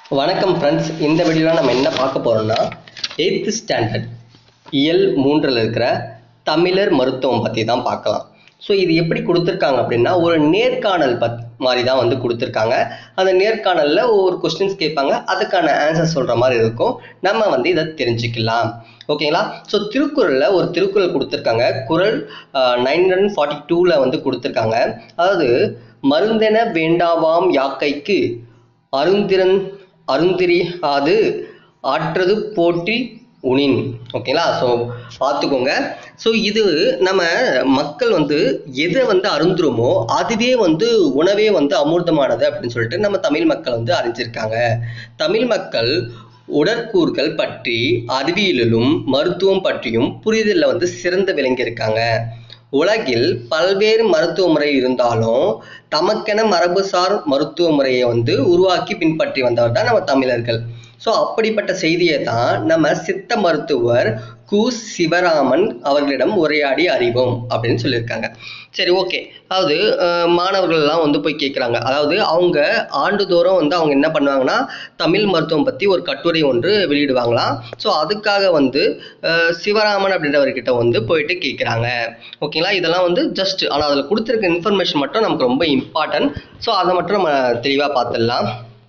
வணக்கம் ஃப்ரெண்ட்ஸ் இந்த வீடியோவில் நம்ம என்ன பார்க்க போகிறோம்னா எயித்து ஸ்டாண்டர்ட் இயல் மூன்றில் இருக்கிற தமிழர் மருத்துவம் பற்றி தான் பார்க்கலாம் ஸோ இது எப்படி கொடுத்துருக்காங்க அப்படின்னா ஒரு நேர்காணல் பத் மாதிரி தான் வந்து கொடுத்துருக்காங்க அந்த நேர்காணலில் ஒவ்வொரு கொஸ்டின்ஸ் கேட்பாங்க அதுக்கான ஆன்சர் சொல்கிற மாதிரி இருக்கும் நம்ம வந்து இதை தெரிஞ்சுக்கலாம் ஓகேங்களா ஸோ திருக்குறளில் ஒரு திருக்குறள் கொடுத்துருக்காங்க குறள் நைன் ஹண்ட்ரட் ஃபார்ட்டி டூவில் வந்து கொடுத்துருக்காங்க அதாவது மருந்தென வேண்டாவாம் யாக்கைக்கு அருந்திரன் அருந்திரி அது ஆற்றது போற்றி உணின் ஓகேங்களா ஸோ பார்த்துக்கோங்க ஸோ இது நம்ம மக்கள் வந்து எதை வந்து அருந்துருமோ அதுவே வந்து உணவே வந்து அமிர்தமானது அப்படின்னு சொல்லிட்டு நம்ம தமிழ் மக்கள் வந்து அறிஞ்சிருக்காங்க தமிழ் மக்கள் உடற்கூறுகள் பற்றி அறிவியலிலும் மருத்துவம் பற்றியும் புரிதலில் வந்து சிறந்து விளங்கியிருக்காங்க உலகில் பல்வேறு மருத்துவ முறை இருந்தாலும் தமக்கென மரபுசார் மருத்துவ முறையை வந்து உருவாக்கி பின்பற்றி வந்தவர் தான் நம்ம தமிழர்கள் ஸோ அப்படிப்பட்ட செய்தியை தான் நம்ம சித்த மருத்துவர் கு சிவராமன் அவர்களிடம் உரையாடி அறிவோம் அப்படின்னு சொல்லியிருக்காங்க சரி ஓகே அதாவது அஹ், மாணவர்கள்லாம் வந்து போய் கேட்குறாங்க அதாவது அவங்க ஆண்டுதோறும் வந்து அவங்க என்ன பண்ணுவாங்கன்னா தமிழ் மருத்துவம் பற்றி ஒரு கட்டுரை ஒன்று வெளியிடுவாங்களாம் ஸோ அதுக்காக வந்து அஹ், சிவராமன் அப்படின்றவர்கிட்ட வந்து போயிட்டு கேட்குறாங்க ஓகேங்களா இதெல்லாம் வந்து ஜஸ்ட் ஆனால் அதில் கொடுத்துருக்க இன்ஃபர்மேஷன் மட்டும் நமக்கு ரொம்ப இம்பார்ட்டன்ட் ஸோ அதை மட்டும் நம்ம தெளிவாக பார்த்துடலாம்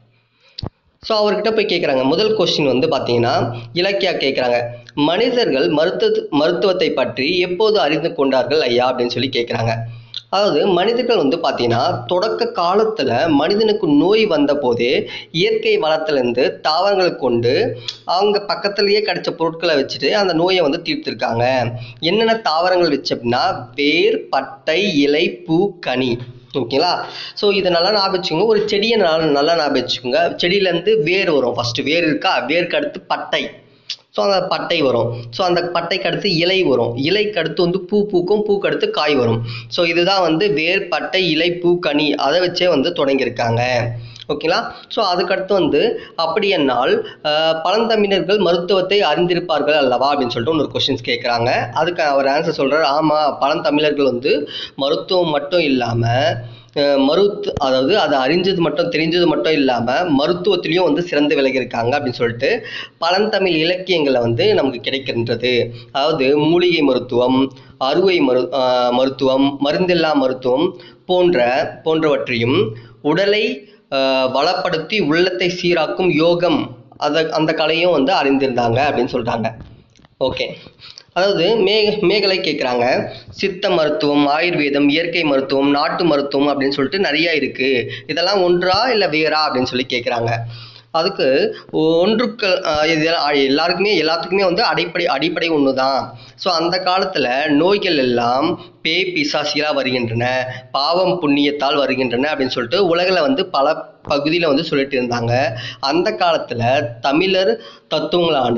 ஸோ அவர்கிட்ட போய் கேட்குறாங்க முதல் கொஸ்டின் வந்து பார்த்தீங்கன்னா இலக்கியா கேட்குறாங்க மனிதர்கள் மருத்துவ மருத்துவத்தை பற்றி எப்போது அறிந்து கொண்டார்கள் ஐயா அப்படின்னு சொல்லி கேட்குறாங்க அதாவது மனிதர்கள் வந்து பார்த்தீங்கன்னா தொடக்க காலத்தில் மனிதனுக்கு நோய் வந்த போதே இயற்கை வளத்திலேருந்து தாவரங்களை கொண்டு அவங்க பக்கத்துலேயே கிடைச்ச பொருட்களை வச்சுட்டு அந்த நோயை வந்து தீர்த்திருக்காங்க என்னென்ன தாவரங்கள் வச்சு அப்படின்னா வேர் பட்டை இலை பூ கனி ஓகேங்களா ஸோ இதை நல்லா ஞாபகம் வச்சுக்கோங்க ஒரு செடியை நல்லா நல்லா ஞாபகம் வச்சுக்கோங்க செடியிலேருந்து வேர் வரும் ஃபஸ்ட்டு வேர் இருக்கா வேருக்கு அடுத்து பட்டை ஸோ அந்த பட்டை வரும் ஸோ அந்த பட்டைக்கு அடுத்து இலை வரும் இலைக்கு அடுத்து வந்து பூ பூக்கும் பூக்கு அடுத்து காய் வரும் ஸோ இதுதான் வந்து வேர் பட்டை இலை பூ கனி அதை வச்சே வந்து தொடங்கியிருக்காங்க ஓகேங்களா ஸோ அதுக்கடுத்து வந்து அப்படி என்னால் ஆஹ், பழந்தமிழர்கள் மருத்துவத்தை அறிந்திருப்பார்கள் அல்லவா அப்படின்னு சொல்லிட்டு ஒரு கொஷின்ஸ் கேட்குறாங்க அதுக்கு அவர் ஆன்சர் சொல்கிறார் ஆமாம் பழந்தமிழர்கள் வந்து மருத்துவம் மட்டும் இல்லாமல் மருத்து அதாவது அதை அறிஞ்சது மட்டும் தெரிஞ்சது மட்டும் இல்லாமல் மருத்துவத்திலையும் வந்து சிறந்து விலகியிருக்காங்க அப்படின்னு சொல்லிட்டு பழந்தமிழ் இலக்கியங்களில் வந்து நமக்கு கிடைக்கின்றது அதாவது மூலிகை மருத்துவம் அறுவை மரு ஆஹ் மருத்துவம் மருந்தில்லா மருத்துவம் போன்ற போன்றவற்றையும் உடலை ஆஹ் வளப்படுத்தி உள்ளத்தை சீராக்கும் யோகம் அதை அந்த கலையும் வந்து அறிந்திருந்தாங்க அப்படின்னு சொல்கிறாங்க ஓகே அதாவது மே மேகலை கேட்குறாங்க சித்த மருத்துவம் ஆயுர்வேதம் இயற்கை மருத்துவம் நாட்டு மருத்துவம் அப்படின்னு சொல்லிட்டு நிறைய இருக்குது இதெல்லாம் ஒன்றா இல்லை வேறா அப்படின்னு சொல்லி கேட்குறாங்க அதுக்கு ஒன்றுக்கு ஆஹ் இது எல்லாம் எல்லாருக்குமே எல்லாத்துக்குமே வந்து அடிப்படை அடிப்படை ஒன்று தான் ஸோ அந்த காலத்தில் நோய்கள் எல்லாம் பேய் பிசாசிகளாக வருகின்றன பாவம் புண்ணியத்தால் வருகின்றன அப்படின்னு சொல்லிட்டு உலகில் வந்து பல பகுதியில் வந்து சொல்லிட்டு இருந்தாங்க அந்த காலத்தில் தமிழர் தத்துவங்களான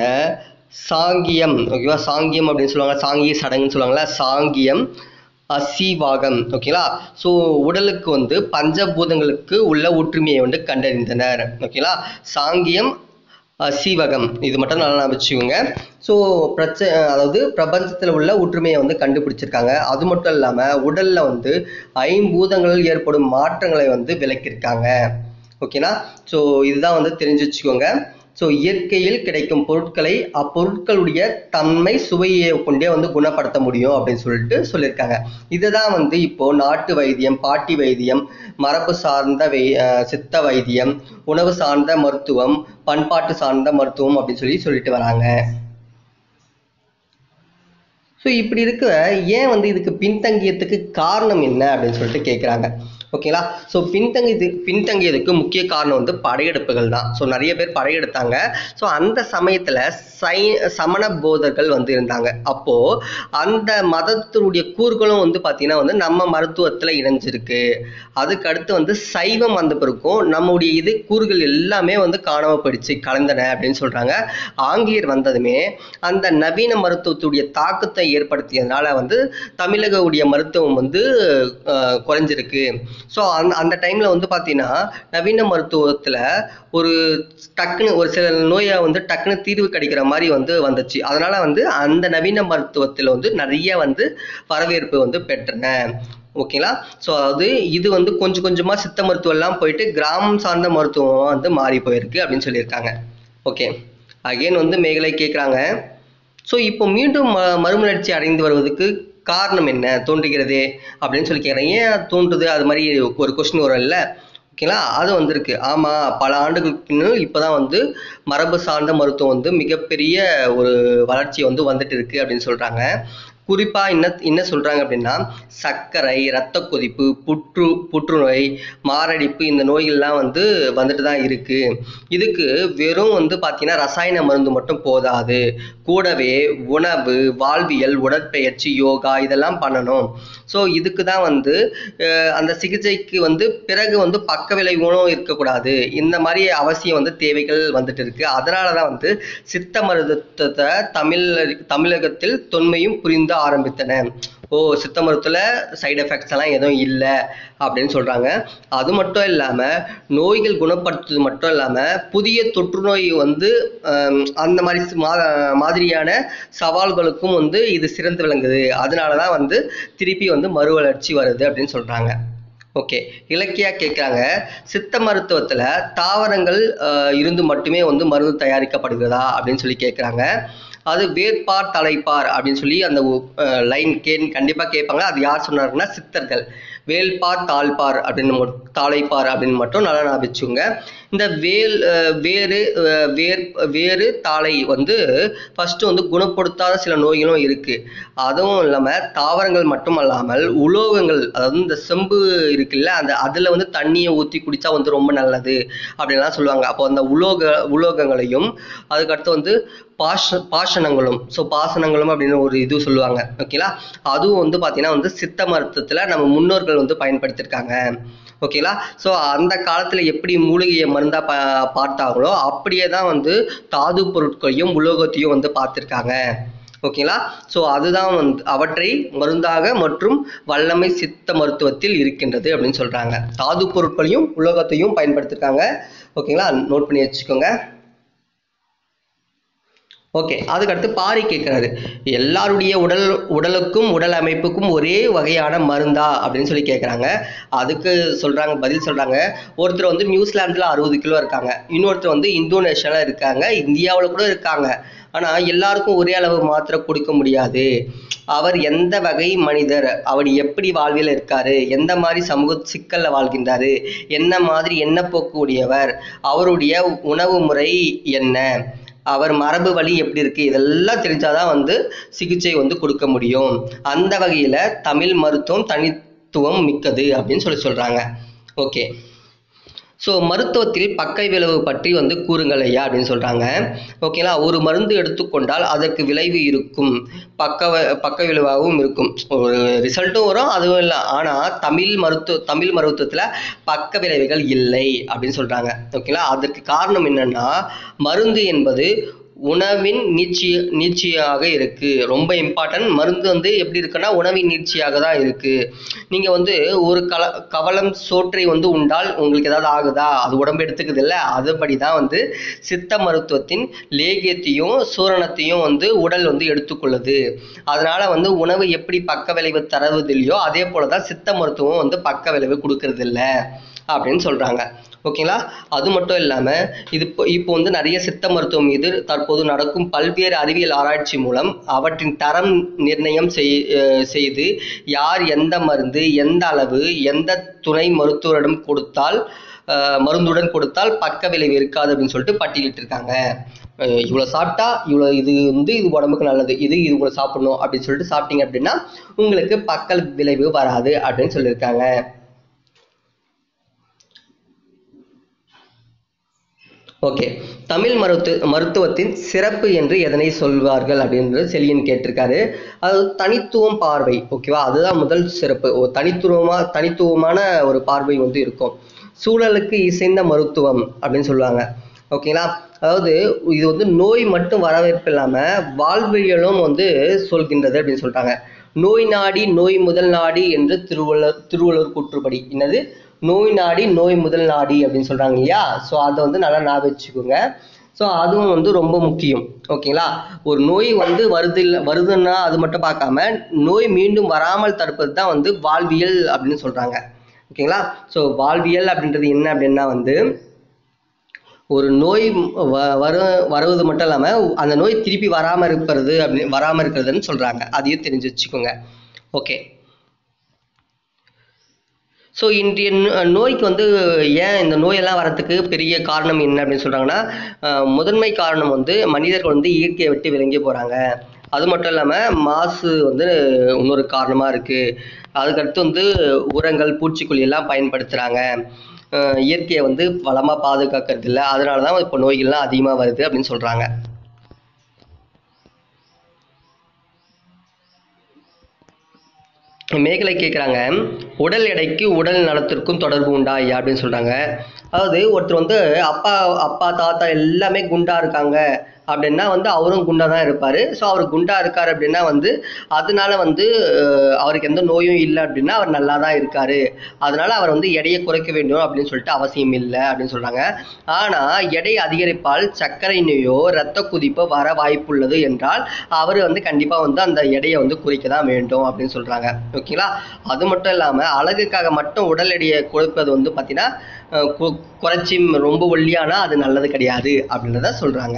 சாங்கியம் ஓகேவா சாங்கியம் அப்படின்னு சொல்லுவாங்க சாங்கிய சடங்குன்னு சொல்லுவாங்கல்ல சாங்கியம் அசீவாகம் ஓகேங்களா ஸோ உடலுக்கு வந்து பஞ்சபூதங்களுக்கு உள்ள ஒற்றுமையை வந்து கண்டறிந்தனர் ஓகேங்களா சாங்கியம் அசீவகம் இது மட்டும் நல்லா ஞாபகம் வச்சுக்கோங்க ஸோ பிரச்ச அதாவது பிரபஞ்சத்தில் உள்ள ஒற்றுமையை வந்து கண்டுபிடிச்சிருக்காங்க அது மட்டும் இல்லாமல் உடலில் வந்து ஐம்பூதங்களில் ஏற்படும் மாற்றங்களை வந்து விளக்கியிருக்காங்க ஓகேனா ஸோ இதுதான் வந்து தெரிஞ்சு வச்சுக்கோங்க ஸோ இயற்கையில் கிடைக்கும் பொருட்களை அப்பொருட்களுடைய தன்மை சுவையை கொண்டே வந்து குணப்படுத்த முடியும் அப்படின்னு சொல்லிட்டு சொல்லியிருக்காங்க இதுதான் வந்து இப்போ நாட்டு வைத்தியம் பாட்டி வைத்தியம் மரபு சார்ந்த வை அஹ் சித்த வைத்தியம் உணவு சார்ந்த மருத்துவம் பண்பாட்டு சார்ந்த மருத்துவம் அப்படின்னு சொல்லி சொல்லிட்டு வராங்க ஸோ இப்படி இருக்க ஏன் வந்து இதுக்கு பின்தங்கியத்துக்கு காரணம் என்ன அப்படின்னு சொல்லிட்டு கேட்குறாங்க ஓகேங்களா ஸோ பின்தங்கியது பின்தங்கியதுக்கு முக்கிய காரணம் வந்து படையெடுப்புகள் தான் ஸோ நிறைய பேர் படையெடுத்தாங்க ஸோ அந்த சமயத்தில் சை சமண போதர்கள் வந்து இருந்தாங்க அப்போது அந்த மதத்தினுடைய கூறுகளும் வந்து பார்த்திங்கன்னா வந்து நம்ம மருத்துவத்தில் இணைஞ்சிருக்கு அதுக்கு அடுத்து வந்து சைவம் வந்த பிறகும் நம்முடைய இது கூறுகள் எல்லாமே வந்து காணாமல் போயிடுச்சு கலந்தன அப்படின்னு சொல்கிறாங்க ஆங்கிலேயர் வந்ததுமே அந்த நவீன மருத்துவத்துடைய தாக்கத்தை ஏற்படுத்தியதுனால வந்து தமிழகவுடைய மருத்துவம் வந்து அஹ், குறைஞ்சிருக்கு ஸோ அந்த அந்த டைமில் வந்து பார்த்தீங்கன்னா நவீன மருத்துவத்தில் ஒரு டக்குன்னு ஒரு சில நோயை வந்து டக்குன்னு தீர்வு கிடைக்கிற மாதிரி வந்து வந்துச்சு அதனால் வந்து அந்த நவீன மருத்துவத்தில் வந்து நிறைய வந்து வரவேற்பு வந்து பெற்றன ஓகேங்களா ஸோ அதாவது இது வந்து கொஞ்சம் கொஞ்சமாக சித்த மருத்துவம் எல்லாம் போயிட்டு கிராமம் சார்ந்த மருத்துவம் வந்து மாறி போயிருக்கு அப்படின்னு சொல்லியிருக்காங்க ஓகே அகைன் வந்து மேகலை கேட்குறாங்க ஸோ இப்போ மீண்டும் ம மறுமலர்ச்சி அடைந்து வருவதற்கு காரணம் என்ன தோன்றுகிறது அப்படின்னு சொல்லி கேட்குறேன் ஏன் தோன்றுது அது மாதிரி ஒரு கொஸ்டின் வரும் இல்லை ஓகேங்களா அது வந்திருக்கு ஆமாம் பல ஆண்டுகளுக்கு பின்னும் இப்போ தான் வந்து மரபு சார்ந்த மருத்துவம் வந்து மிகப்பெரிய ஒரு வளர்ச்சி வந்து வந்துட்டு இருக்கு அப்படின்னு சொல்கிறாங்க குறிப்பாக என்ன என்ன சொல்கிறாங்க அப்படின்னா சர்க்கரை இரத்த கொதிப்பு புற்று புற்றுநோய் மாரடைப்பு இந்த நோய்கள்லாம் வந்து வந்துட்டு தான் இருக்குது இதுக்கு வெறும் வந்து பார்த்தீங்கன்னா ரசாயன மருந்து மட்டும் போதாது கூடவே உணவு வாழ்வியல் உடற்பயிற்சி யோகா இதெல்லாம் பண்ணணும் ஸோ இதுக்கு தான் வந்து அஹ், அந்த சிகிச்சைக்கு வந்து பிறகு வந்து பக்க விளைவுகளும் இருக்கக்கூடாது இந்த மாதிரி அவசியம் வந்து தேவைகள் வந்துட்டு இருக்கு அதனால தான் வந்து சித்த மருத்துவத்தை தமிழ் தமிழகத்தில் தொன்மையும் புரிந்து ஆரம்பித்தன ஓ சித்த மருத்துவத்தில் சைடு எஃபெக்ட்ஸ் எல்லாம் எதுவும் இல்லை அப்படின்னு சொல்கிறாங்க அது மட்டும் இல்லாமல் நோய்கள் குணப்படுத்துறது மட்டும் இல்லாமல் புதிய தொற்றுநோய் வந்து ஹம், அந்த மாதிரி சி- மா மாதிரியான சவால்களுக்கும் வந்து இது சிறந்து விளங்குது அதனால தான் வந்து திருப்பி வந்து மறுவளர்ச்சி வருது அப்படின்னு சொல்கிறாங்க ஓகே இலக்கியா கேட்குறாங்க சித்த மருத்துவத்தில் தாவரங்கள் அஹ், இருந்து மட்டுமே வந்து மருந்து தயாரிக்கப்படுகிறதா அப்படின்னு சொல்லி கேட்குறாங்க அது வேர்பார் தலைப்பார் அப்படின்னு சொல்லி அந்த லைன் கே கண்டிப்பாக கேட்பாங்க அது யார் சொன்னாருன்னா சித்தர்கள் வேல்பார் தாழ்பார் அப்படின்னு மட்- தாளைப்பார் அப்படின்னு மட்டும் நல்லா ஞாபகம் வச்சுக்கோங்க இந்த வேல் அஹ், வேறு அஹ், வேர் வேறு தாளை வந்து ஃபர்ஸ்ட் வந்து குணப்படுத்தாத சில நோய்களும் இருக்கு அதுவும் இல்லாமல் தாவரங்கள் மட்டும் அல்லாமல் உலோகங்கள் அதாவது இந்த செம்பு இருக்குல்ல அந்த அதில் வந்து தண்ணியை ஊற்றி குடித்தா வந்து ரொம்ப நல்லது அப்படின்லாம் சொல்லுவாங்க அப்போ அந்த உலோக உலோகங்களையும் அதுக்கடுத்து வந்து பாஷ பாஷணங்களும் ஸோ பாசனங்களும் அப்படின்னு ஒரு இது சொல்லுவாங்க ஓகேங்களா அதுவும் வந்து பார்த்தீங்கன்னா வந்து சித்த மருத்துவத்தில் நம்ம முன்னோர்கள் வந்து பயன்படுத்தியிருக்காங்க ஓகேங்களா ஸோ அந்த காலத்தில் எப்படி மூலிகையை மருந்தாக பா பார்த்தாங்களோ அப்படியே தான் வந்து தாது பொருட்களையும் உலோகத்தையும் வந்து பார்த்துருக்காங்க ஓகேங்களா ஸோ அதுதான் வந்து அவற்றை மருந்தாக மற்றும் வல்லமை சித்த மருத்துவத்தில் இருக்கின்றது அப்படின்னு சொல்கிறாங்க தாது பொருட்களையும் உலோகத்தையும் பயன்படுத்திருக்காங்க ஓகேங்களா நோட் பண்ணி வச்சுக்கோங்க ஓகே அதுக்கடுத்து பாரி கேட்குறாரு எல்லாருடைய உடல் உடலுக்கும் உடல் அமைப்புக்கும் ஒரே வகையான மருந்தா அப்படின்னு சொல்லி கேட்குறாங்க அதுக்கு சொல்கிறாங்க பதில் சொல்கிறாங்க ஒருத்தர் வந்து நியூசிலாந்தில் அறுபது கிலோ இருக்காங்க இன்னொருத்தர் வந்து இந்தோனேஷியாவில் இருக்காங்க இந்தியாவில் கூட இருக்காங்க ஆனால் எல்லாருக்கும் ஒரே அளவு மாத்திரை கொடுக்க முடியாது அவர் எந்த வகை மனிதர் அவர் எப்படி வாழ்வியல் இருக்காரு எந்த மாதிரி சமூக சிக்கல்ல வாழ்கின்றாரு என்ன மாதிரி எண்ண போக்குடையவர் அவருடைய உணவு முறை என்ன அவர் மரபு வழி எப்படி இருக்கு இதெல்லாம் தெரிஞ்சாதான் வந்து சிகிச்சை வந்து கொடுக்க முடியும் அந்த வகையில தமிழ் மருத்துவம் தனித்துவம் மிக்கது அப்படின்னு சொல்லி சொல்றாங்க ஓகே ஸோ மருத்துவத்தில் பக்க விளைவு பற்றி வந்து கூறுங்கள் ஐயா அப்படின்னு சொல்றாங்க ஓகேங்களா ஒரு மருந்து எடுத்துக்கொண்டால் அதற்கு விளைவு இருக்கும் பக்க வ- பக்க விளைவாகவும் இருக்கும் ஒரு ரிசல்ட்டும் வரும் அதுவும் இல்லை ஆனால் தமிழ் மருத்துவ தமிழ் மருத்துவத்தில் பக்க விளைவுகள் இல்லை அப்படின்னு சொல்றாங்க ஓகேங்களா அதற்கு காரணம் என்னன்னா மருந்து என்பது உணவின் நீட்சி நீட்சியாக இருக்கு ரொம்ப இம்பார்ட்டன்ட் மருந்து வந்து எப்படி இருக்குன்னா உணவின் நீட்சியாக தான் இருக்கு நீங்க வந்து ஒரு கல கவலம் சோற்றை வந்து உண்டால் உங்களுக்கு ஏதாவது ஆகுதா அது உடம்பு எடுத்துக்குது இல்ல அதுபடி தான் வந்து சித்த மருத்துவத்தின் லேகியத்தையும் சூரணத்தையும் வந்து உடல் வந்து எடுத்துக்கொள்ளுது அதனால வந்து உணவு எப்படி பக்க விளைவு தருவதில்லையோ அதே போல தான் சித்த மருத்துவம் வந்து பக்க விளைவு கொடுக்கறது இல்ல அப்படின்னு சொல்றாங்க ஓகேங்களா அது மட்டும் இல்லாமல் இது இப்போ இப்போ வந்து நிறைய சித்த மருத்துவம் மீது தற்போது நடக்கும் பல்வேறு அறிவியல் ஆராய்ச்சி மூலம் அவற்றின் தரம் நிர்ணயம் செய் அஹ் செய்து யார் எந்த மருந்து எந்த அளவு எந்த துணை மருத்துவரிடம் கொடுத்தால் அஹ் மருந்துடன் கொடுத்தால் பக்க விளைவு இருக்காது அப்படின்னு சொல்லிட்டு பட்டியலிட்டிருக்காங்க அஹ் இவ்வளோ சாப்பிட்டா இவ்வளோ இது வந்து இது உடம்புக்கு நல்லது இது இது இவ்வளோ சாப்பிடணும் அப்படின்னு சொல்லிட்டு சாப்பிட்டீங்க அப்படின்னா உங்களுக்கு பக்க விளைவு வராது அப்படின்னு சொல்லியிருக்காங்க ஓகே தமிழ் மருத்துவ மருத்துவத்தின் சிறப்பு என்று எதனை சொல்வார்கள் அப்படின்றது செலியன் கேட்டிருக்காரு அது தனித்துவம் பார்வை ஓகேவா அதுதான் முதல் சிறப்பு ஒரு தனித்துவமா தனித்துவமான ஒரு பார்வை வந்து இருக்கும் சூழலுக்கு இசைந்த மருத்துவம் அப்படின்னு சொல்லுவாங்க ஓகேங்களா அதாவது இது வந்து நோய் மட்டும் வரவேற்பு இல்லாமல் வாழ்வியலும் வந்து சொல்கின்றது அப்படின்னு சொல்றாங்க நோய் நாடி நோய் முதல் நாடி என்று திருவள்ளுவர் திருவள்ளுவர் கூற்றுப்படி என்னது நோய் நாடி நோய் முதல் நாடி அப்படின்னு சொல்றாங்க இல்லையா ஸோ அதை வந்து நல்லா ஞாபகம் வச்சுக்கோங்க ஸோ அதுவும் வந்து ரொம்ப முக்கியம் ஓகேங்களா ஒரு நோய் வந்து வருது இல்லை வருதுன்னா அது மட்டும் பார்க்காம நோய் மீண்டும் வராமல் தடுப்பது தான் வந்து வாழ்வியல் அப்படின்னு சொல்கிறாங்க ஓகேங்களா ஸோ வாழ்வியல் அப்படின்றது என்ன அப்படின்னா வந்து ஒரு நோய் வ- வரு வருவது மட்டும் இல்லாமல் அந்த நோய் திருப்பி வராமல் இருக்கிறது அப்படி வராமல் இருக்கிறதுன்னு சொல்கிறாங்க அதையும் தெரிஞ்சு வச்சுக்கோங்க ஓகே ஸோ இன்றைய நோ- நோய்க்கு வந்து ஏன் இந்த நோயெல்லாம் வரத்துக்கு பெரிய காரணம் என்ன அப்படின்னு சொல்கிறாங்கன்னா முதன்மை காரணம் வந்து மனிதர்கள் வந்து இயற்கையை விட்டு விலகி போகிறாங்க அது மட்டும் இல்லாமல் மாசு வந்து இன்னொரு காரணமாக இருக்குது அதுக்கடுத்து வந்து உரங்கள் பூச்சிக்கொல்லி எல்லாம் பயன்படுத்துகிறாங்க இயற்கையை வந்து வளமாக பாதுகாக்கிறது இல்லை அதனால தான் இப்போ நோய்கள்லாம் அதிகமாக வருது அப்படின்னு சொல்கிறாங்க மேகலை கேட்குறாங்க உடல் எடைக்கு உடல் நலத்திற்கும் தொடர்பு உண்டா ஐயா அப்படின்னு சொல்கிறாங்க அதாவது ஒருத்தர் வந்து அப்பா அப்பா தாத்தா எல்லாமே குண்டா இருக்காங்க அப்படின்னா வந்து அவரும் குண்டா தான் இருப்பார் ஸோ அவர் குண்டா இருக்கார் அப்படின்னா வந்து அதனால வந்து அஹ், அவருக்கு எந்த நோயும் இல்லை அப்படின்னா அவர் நல்லா தான் இருக்காரு அதனால அவர் வந்து எடையை குறைக்க வேண்டும் அப்படின்னு சொல்லிட்டு அவசியம் இல்லை அப்படின்னு சொல்கிறாங்க ஆனால் எடை அதிகரிப்பால் சர்க்கரை நோயோ இரத்த குதிப்போ வர வாய்ப்புள்ளது என்றால் அவர் வந்து கண்டிப்பாக வந்து அந்த எடையை வந்து குறைக்க தான் வேண்டும் அப்படின்னு சொல்கிறாங்க ஓகேங்களா அது மட்டும் இல்லாமல் அழகுக்காக மட்டும் உடல் எடையை குறைப்பது வந்து பார்த்தீங்கன்னா அஹ், கு- குறைச்சி ரொம்ப ஒல்லியானா அது நல்லது கிடையாது அப்படின்றத சொல்கிறாங்க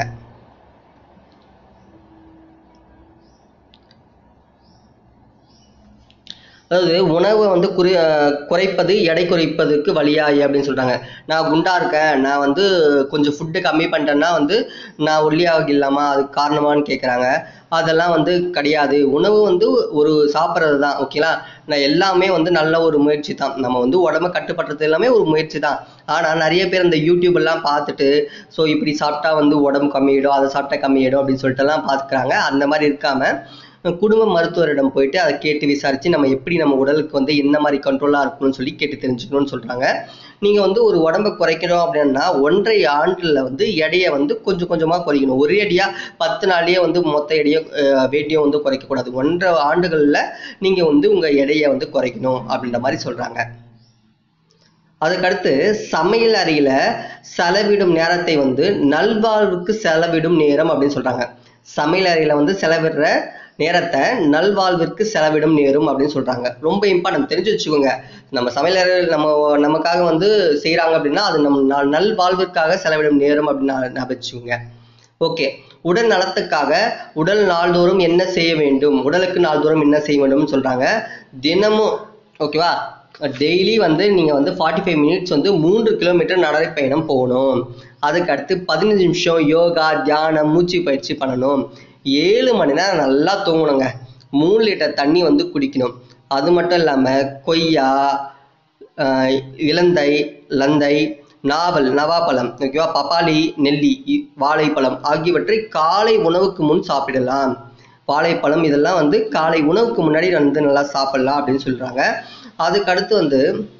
அதாவது உணவை வந்து குறி அஹ் குறைப்பது எடை குறைப்பதற்கு வழியாய் அப்படின்னு சொல்றாங்க நான் குண்டா இருக்கேன் நான் வந்து கொஞ்சம் ஃபுட்டு கம்மி பண்ணிட்டேன்னா வந்து நான் ஒல்லியாக இல்லாமா அதுக்கு காரணமான்னு கேட்குறாங்க அதெல்லாம் வந்து கிடையாது உணவு வந்து ஒரு சாப்பிட்றது தான் ஓகேங்களா நான் எல்லாமே வந்து நல்ல ஒரு முயற்சி தான் நம்ம வந்து உடம்ப கட்டுப்படுறது எல்லாமே ஒரு முயற்சி தான் ஆனால் நிறைய பேர் இந்த யூடியூப் எல்லாம் பார்த்துட்டு ஸோ இப்படி சாப்பிட்டா வந்து உடம்பு கம்மியிடும் அதை சாப்பிட்டா கம்மியிடும் அப்படின்னு சொல்லிட்டு எல்லாம் பார்த்துக்கிறாங்க அந்த மாதிரி இருக்காம குடும்ப மருத்துவரிடம் போயிட்டு அதை கேட்டு விசாரித்து நம்ம எப்படி நம்ம உடலுக்கு வந்து என்ன மாதிரி கண்ட்ரோலாக இருக்கணும்னு சொல்லி கேட்டு தெரிஞ்சுக்கணும்னு சொல்கிறாங்க நீங்கள் வந்து ஒரு உடம்பை குறைக்கணும் அப்படின்னா ஒன்றரை ஆண்டில் வந்து எடையை வந்து கொஞ்சம் கொஞ்சமாக குறைக்கணும் ஒரே அடியாக பத்து நாள்லயே வந்து மொத்த எடையை வேட்டியும் வந்து குறைக்கக்கூடாது ஒன்றரை ஆண்டுகளில் நீங்கள் வந்து உங்கள் எடையை வந்து குறைக்கணும் அப்படின்ற மாதிரி சொல்கிறாங்க அதுக்கடுத்து சமையல் அறையில செலவிடும் நேரத்தை வந்து நல்வாழ்வுக்கு செலவிடும் நேரம் அப்படின்னு சொல்றாங்க சமையல் அறையில வந்து செலவிடுற நேரத்தை நல்வாழ்விற்கு செலவிடும் நேரம் அப்படின்னு சொல்றாங்க ரொம்ப இம்பார்ட்டன்ட் தெரிஞ்சு வச்சுக்கோங்க நம்ம சமையல் அறையில் நம்ம நமக்காக வந்து செய்றாங்க அப்படின்னா அது நம்ம நல்- நல்வாழ்விற்காக செலவிடும் நேரம் அப்படின்னு ஞாபகம் வச்சுக்கோங்க ஓகே உடல் நலத்துக்காக உடல் நாள்தோறும் என்ன செய்ய வேண்டும் உடலுக்கு நாள்தோறும் என்ன செய்ய வேண்டும்னு சொல்றாங்க தினமும் ஓகேவா டெய்லி வந்து நீங்க வந்து ஃபார்ட்டி ஃபைவ் மினிட்ஸ் வந்து மூன்று கிலோமீட்டர் நடைப்பயணம் போகணும் அதுக்கு அடுத்து பதினஞ்சு நிமிஷம் யோகா தியானம் மூச்சு பயிற்சி பண்ணணும் ஏழு மணி நேரம் நல்லா தூங்கணுங்க மூணு லிட்டர் தண்ணி வந்து குடிக்கணும் அது மட்டும் இல்லாம கொய்யா ஆஹ் இலந்தை லந்தை நாவல் நவாப்பழம் ஓகேவா பப்பாளி நெல்லி இ- வாழைப்பழம் ஆகியவற்றை காலை உணவுக்கு முன் சாப்பிடலாம் வாழைப்பழம் இதெல்லாம் வந்து காலை உணவுக்கு முன்னாடி வந்து நல்லா சாப்பிடலாம் அப்படின்னு சொல்றாங்க அதுக்கு அடுத்து வந்து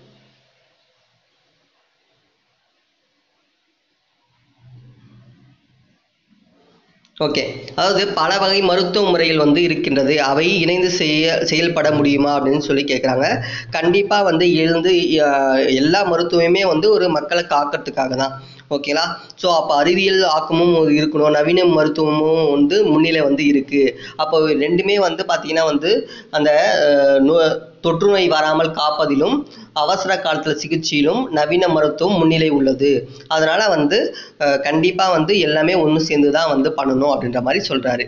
ஓகே அதாவது பல வகை மருத்துவ முறைகள் வந்து இருக்கின்றது அவை இணைந்து செய்ய செயல்பட முடியுமா அப்படின்னு சொல்லி கேட்குறாங்க கண்டிப்பாக வந்து எழுந்து அஹ், எல்லா மருத்துவமே வந்து ஒரு மக்களை காக்கிறதுக்காக தான் ஓகேங்களா ஸோ அப்போ அறிவியல் ஆக்கமும் ஒரு இருக்கணும் நவீன மருத்துவமும் வந்து முன்னிலை வந்து இருக்கு அப்போ ரெண்டுமே வந்து பார்த்தீங்கன்னா வந்து அந்த அஹ், நோ தொற்று நோய் வராமல் காப்பதிலும் அவசர காலத்தில் சிகிச்சையிலும் நவீன மருத்துவம் முன்னிலை உள்ளது அதனால வந்து அஹ், கண்டிப்பா வந்து எல்லாமே ஒன்று சேர்ந்து தான் வந்து பண்ணணும் அப்படின்ற மாதிரி சொல்றாரு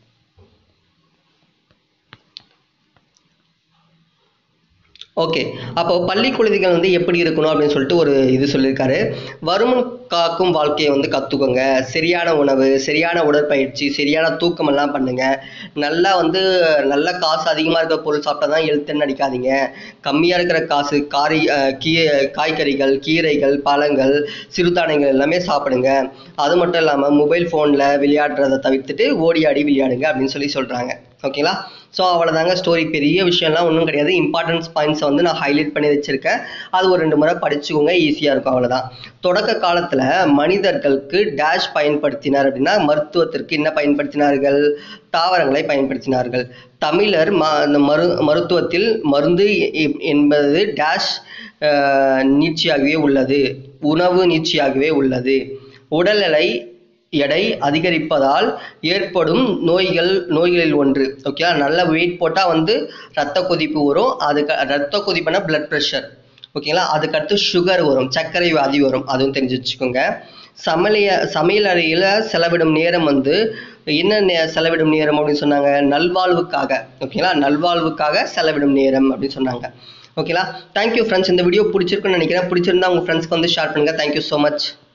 ஓகே அப்போ பள்ளி குழந்தைகள் வந்து எப்படி இருக்கணும் அப்படின்னு சொல்லிட்டு ஒரு இது சொல்லியிருக்காரு வருமுன் காக்கும் வாழ்க்கையை வந்து கற்றுக்கோங்க சரியான உணவு சரியான உடற்பயிற்சி சரியான தூக்கம் எல்லாம் பண்ணுங்க நல்லா வந்து நல்ல காசு அதிகமாக இருக்கிற பொருள் சாப்பிட்டா தான் எழுத்துன்னு அடிக்காதீங்க கம்மியாக இருக்கிற காசு காரி அஹ், கீ காய்கறிகள் கீரைகள் பழங்கள் சிறுதானியங்கள் எல்லாமே சாப்பிடுங்க அது மட்டும் இல்லாமல் மொபைல் ஃபோனில் விளையாடுறதை தவிர்த்துட்டு ஓடி ஆடி விளையாடுங்க அப்படின்னு சொல்லி சொல்கிறாங்க ஓகேங்களா ஸோ அவ்வளோதாங்க ஸ்டோரி பெரிய விஷயம்லாம் ஒன்றும் கிடையாது இம்பார்ட்டன்ஸ் பாயிண்ட்ஸை வந்து நான் ஹைலைட் பண்ணி வச்சிருக்கேன் அது ஒரு ரெண்டு முறை படிச்சுக்கோங்க ஈஸியாக இருக்கும் அவ்வளோதான் தொடக்க காலத்தில் மனிதர்களுக்கு டேஷ் பயன்படுத்தினார் அப்படின்னா மருத்துவத்திற்கு என்ன பயன்படுத்தினார்கள் தாவரங்களை பயன்படுத்தினார்கள் தமிழர் ம அந்த மரு மருத்துவத்தில் மருந்து எ- என்பது டேஷ் அஹ், நீட்சியாகவே உள்ளது உணவு நீட்சியாகவே உள்ளது உடல் எடை எடை அதிகரிப்பதால் ஏற்படும் நோய்கள் நோய்களில் ஒன்று ஓகே நல்ல வெயிட் போட்டால் வந்து ரத்த கொதிப்பு வரும் அதுக்கு ரத்த கொதிப்புனா பிளட் ப்ரெஷர் ஓகேங்களா அதுக்கடுத்து சுகர் வரும் சர்க்கரை வியாதி வரும் அதுவும் தெரிஞ்சு வச்சுக்கோங்க சமையல சமையல் அறையில் செலவிடும் நேரம் வந்து என்ன நே செலவிடும் நேரம் அப்படின்னு சொன்னாங்க நல்வாழ்வுக்காக ஓகேங்களா நல்வாழ்வுக்காக செலவிடும் நேரம் அப்படின்னு சொன்னாங்க ஓகேங்களா தேங்க்யூ ஃப்ரெண்ட்ஸ் இந்த வீடியோ பிடிச்சிருக்குன்னு நினைக்கிறேன் பிடிச்சிருந்தா உங்கள் ஃப்ரெண்ட்ஸ்க்கு வந்து ஷேர் பண்ணுங்கள் தேங்க்யூ ஸோ மச்